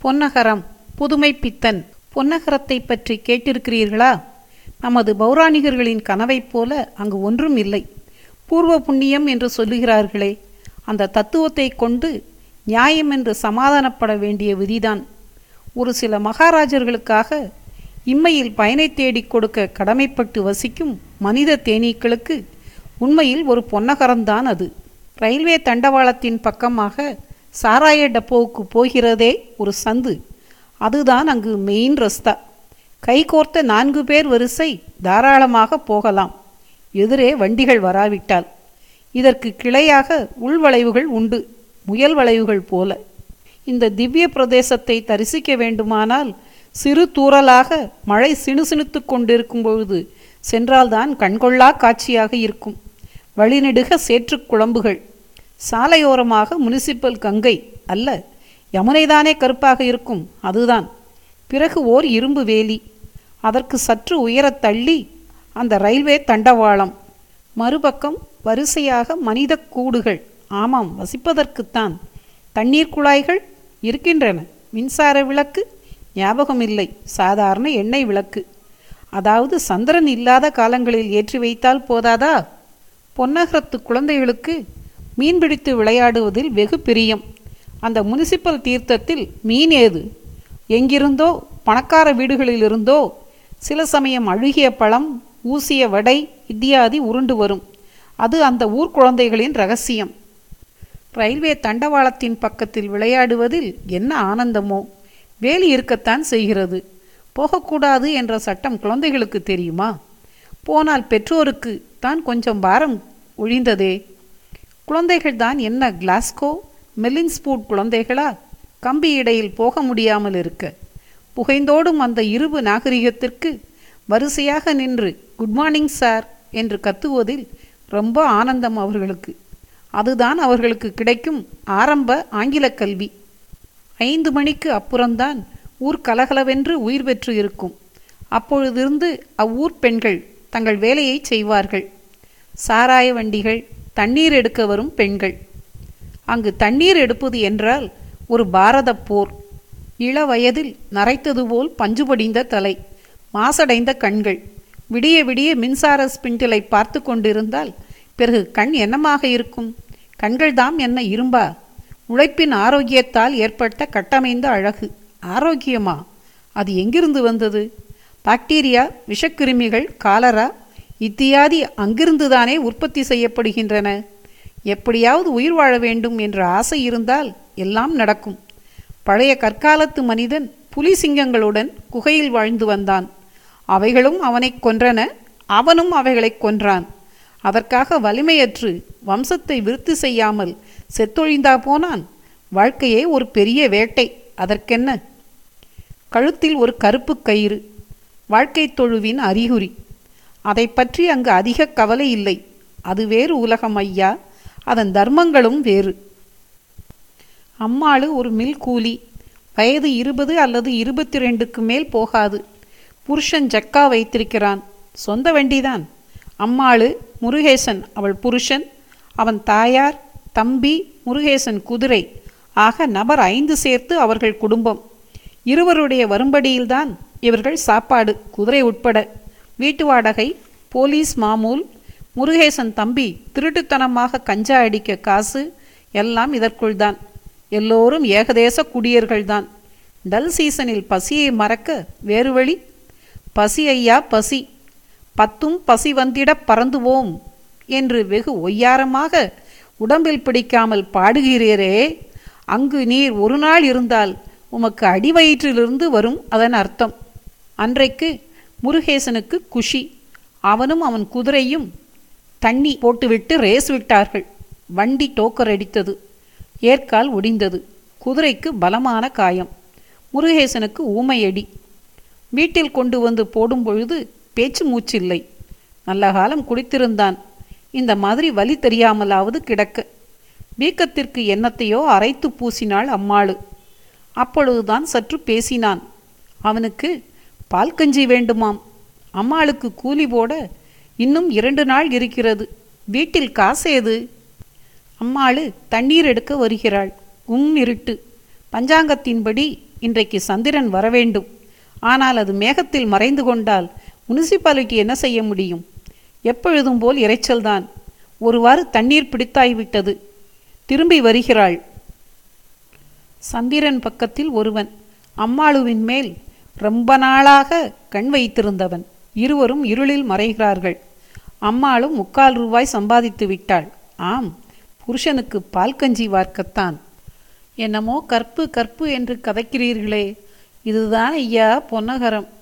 பொன்னகரம் புதுமை பித்தன் பொன்னகரத்தை பற்றி கேட்டிருக்கிறீர்களா நமது பௌராணிகர்களின் கனவைப் போல அங்கு ஒன்றும் இல்லை பூர்வ புண்ணியம் என்று சொல்லுகிறார்களே அந்த தத்துவத்தை கொண்டு நியாயம் என்று சமாதானப்பட வேண்டிய விதிதான் ஒரு சில மகாராஜர்களுக்காக இம்மையில் பயனை தேடிக் கொடுக்க கடமைப்பட்டு வசிக்கும் மனித தேனீக்களுக்கு உண்மையில் ஒரு பொன்னகரம்தான் அது ரயில்வே தண்டவாளத்தின் பக்கமாக சாராய டப்போவுக்கு போகிறதே ஒரு சந்து அதுதான் அங்கு மெயின் ரஸ்தா கைகோர்த்த நான்கு பேர் வரிசை தாராளமாக போகலாம் எதிரே வண்டிகள் வராவிட்டால் இதற்கு கிளையாக உள்வளைவுகள் உண்டு முயல் வளைவுகள் போல இந்த திவ்ய பிரதேசத்தை தரிசிக்க வேண்டுமானால் சிறு தூறலாக மழை சிணுசிணுத்து கொண்டிருக்கும் பொழுது சென்றால்தான் கண்கொள்ளா காட்சியாக இருக்கும் வழிநெடுக சேற்றுக் குழம்புகள் சாலையோரமாக முனிசிபல் கங்கை அல்ல யமுனைதானே கருப்பாக இருக்கும் அதுதான் பிறகு ஓர் இரும்பு வேலி அதற்கு சற்று உயரத் தள்ளி அந்த ரயில்வே தண்டவாளம் மறுபக்கம் வரிசையாக மனித கூடுகள் ஆமாம் வசிப்பதற்குத்தான் தண்ணீர் குழாய்கள் இருக்கின்றன மின்சார விளக்கு ஞாபகம் இல்லை சாதாரண எண்ணெய் விளக்கு அதாவது சந்திரன் இல்லாத காலங்களில் ஏற்றி வைத்தால் போதாதா பொன்னகரத்து குழந்தைகளுக்கு மீன் பிடித்து விளையாடுவதில் வெகு பிரியம் அந்த முனிசிபல் தீர்த்தத்தில் மீன் ஏது எங்கிருந்தோ பணக்கார வீடுகளிலிருந்தோ சில சமயம் அழுகிய பழம் ஊசிய வடை இத்தியாதி உருண்டு வரும் அது அந்த ஊர் குழந்தைகளின் ரகசியம் ரயில்வே தண்டவாளத்தின் பக்கத்தில் விளையாடுவதில் என்ன ஆனந்தமோ வேலி இருக்கத்தான் செய்கிறது போகக்கூடாது என்ற சட்டம் குழந்தைகளுக்கு தெரியுமா போனால் பெற்றோருக்கு தான் கொஞ்சம் பாரம் ஒழிந்ததே குழந்தைகள் தான் என்ன கிளாஸ்கோ மெல்லின்ஸ்பூட் குழந்தைகளா கம்பி இடையில் போக முடியாமல் இருக்க புகைந்தோடும் அந்த இருபு நாகரிகத்திற்கு வரிசையாக நின்று குட் மார்னிங் சார் என்று கத்துவதில் ரொம்ப ஆனந்தம் அவர்களுக்கு அதுதான் அவர்களுக்கு கிடைக்கும் ஆரம்ப ஆங்கில கல்வி ஐந்து மணிக்கு அப்புறம்தான் ஊர் கலகலவென்று உயிர் பெற்று இருக்கும் அப்பொழுதிருந்து அவ்வூர் பெண்கள் தங்கள் வேலையை செய்வார்கள் சாராய வண்டிகள் தண்ணீர் எடுக்க வரும் பெண்கள் அங்கு தண்ணீர் எடுப்பது என்றால் ஒரு பாரத போர் இள வயதில் நரைத்தது போல் பஞ்சு படிந்த தலை மாசடைந்த கண்கள் விடிய விடிய மின்சார ஸ்பிண்டிலை பார்த்து கொண்டிருந்தால் பிறகு கண் என்னமாக இருக்கும் கண்கள்தாம் என்ன இரும்பா உழைப்பின் ஆரோக்கியத்தால் ஏற்பட்ட கட்டமைந்த அழகு ஆரோக்கியமா அது எங்கிருந்து வந்தது பாக்டீரியா விஷக்கிருமிகள் காலரா இத்தியாதி அங்கிருந்துதானே உற்பத்தி செய்யப்படுகின்றன எப்படியாவது உயிர் வாழ வேண்டும் என்ற ஆசை இருந்தால் எல்லாம் நடக்கும் பழைய கற்காலத்து மனிதன் புலி சிங்கங்களுடன் குகையில் வாழ்ந்து வந்தான் அவைகளும் அவனைக் கொன்றன அவனும் அவைகளைக் கொன்றான் அதற்காக வலிமையற்று வம்சத்தை விருத்தி செய்யாமல் செத்தொழிந்தா போனான் வாழ்க்கையே ஒரு பெரிய வேட்டை அதற்கென்ன கழுத்தில் ஒரு கருப்பு கயிறு வாழ்க்கை தொழுவின் அறிகுறி அதை பற்றி அங்கு அதிக கவலை இல்லை அது வேறு உலகம் ஐயா அதன் தர்மங்களும் வேறு அம்மாளு ஒரு மில் கூலி வயது இருபது அல்லது இருபத்தி ரெண்டுக்கு மேல் போகாது புருஷன் ஜக்கா வைத்திருக்கிறான் சொந்த வண்டிதான் அம்மாளு முருகேசன் அவள் புருஷன் அவன் தாயார் தம்பி முருகேசன் குதிரை ஆக நபர் ஐந்து சேர்த்து அவர்கள் குடும்பம் இருவருடைய வரும்படியில்தான் இவர்கள் சாப்பாடு குதிரை உட்பட வீட்டு வாடகை போலீஸ் மாமூல் முருகேசன் தம்பி திருட்டுத்தனமாக கஞ்சா அடிக்க காசு எல்லாம் இதற்குள் தான் எல்லோரும் ஏகதேச குடியர்கள்தான் டல் சீசனில் பசியை மறக்க வேறு வழி பசி ஐயா பசி பத்தும் பசி வந்திட பறந்துவோம் என்று வெகு ஒய்யாரமாக உடம்பில் பிடிக்காமல் பாடுகிறீரே அங்கு நீர் ஒரு நாள் இருந்தால் உமக்கு அடிவயிற்றிலிருந்து வரும் அதன் அர்த்தம் அன்றைக்கு முருகேசனுக்கு குஷி அவனும் அவன் குதிரையும் தண்ணி போட்டுவிட்டு ரேஸ் விட்டார்கள் வண்டி டோக்கர் அடித்தது ஏற்கால் ஒடிந்தது குதிரைக்கு பலமான காயம் முருகேசனுக்கு ஊமையடி வீட்டில் கொண்டு வந்து போடும் பொழுது பேச்சு மூச்சில்லை நல்ல காலம் குடித்திருந்தான் இந்த மாதிரி வலி தெரியாமலாவது கிடக்க வீக்கத்திற்கு எண்ணத்தையோ அரைத்து பூசினாள் அம்மாளு அப்பொழுதுதான் சற்று பேசினான் அவனுக்கு பால் கஞ்சி வேண்டுமாம் அம்மாளுக்கு கூலி போட இன்னும் இரண்டு நாள் இருக்கிறது வீட்டில் காசேது அம்மாளு தண்ணீர் எடுக்க வருகிறாள் உம் இருட்டு பஞ்சாங்கத்தின்படி இன்றைக்கு சந்திரன் வரவேண்டும் ஆனால் அது மேகத்தில் மறைந்து கொண்டால் முனிசிபாலிட்டி என்ன செய்ய முடியும் எப்பொழுதும் போல் இரைச்சல்தான் ஒருவாறு தண்ணீர் பிடித்தாய்விட்டது திரும்பி வருகிறாள் சந்திரன் பக்கத்தில் ஒருவன் அம்மாளுவின் மேல் ரொம்ப நாளாக கண் வைத்திருந்தவன் இருவரும் இருளில் மறைகிறார்கள் அம்மாளும் முக்கால் ரூபாய் சம்பாதித்து விட்டாள் ஆம் புருஷனுக்கு பால் கஞ்சி வார்க்கத்தான் என்னமோ கற்பு கற்பு என்று கதைக்கிறீர்களே இதுதான் ஐயா பொன்னகரம்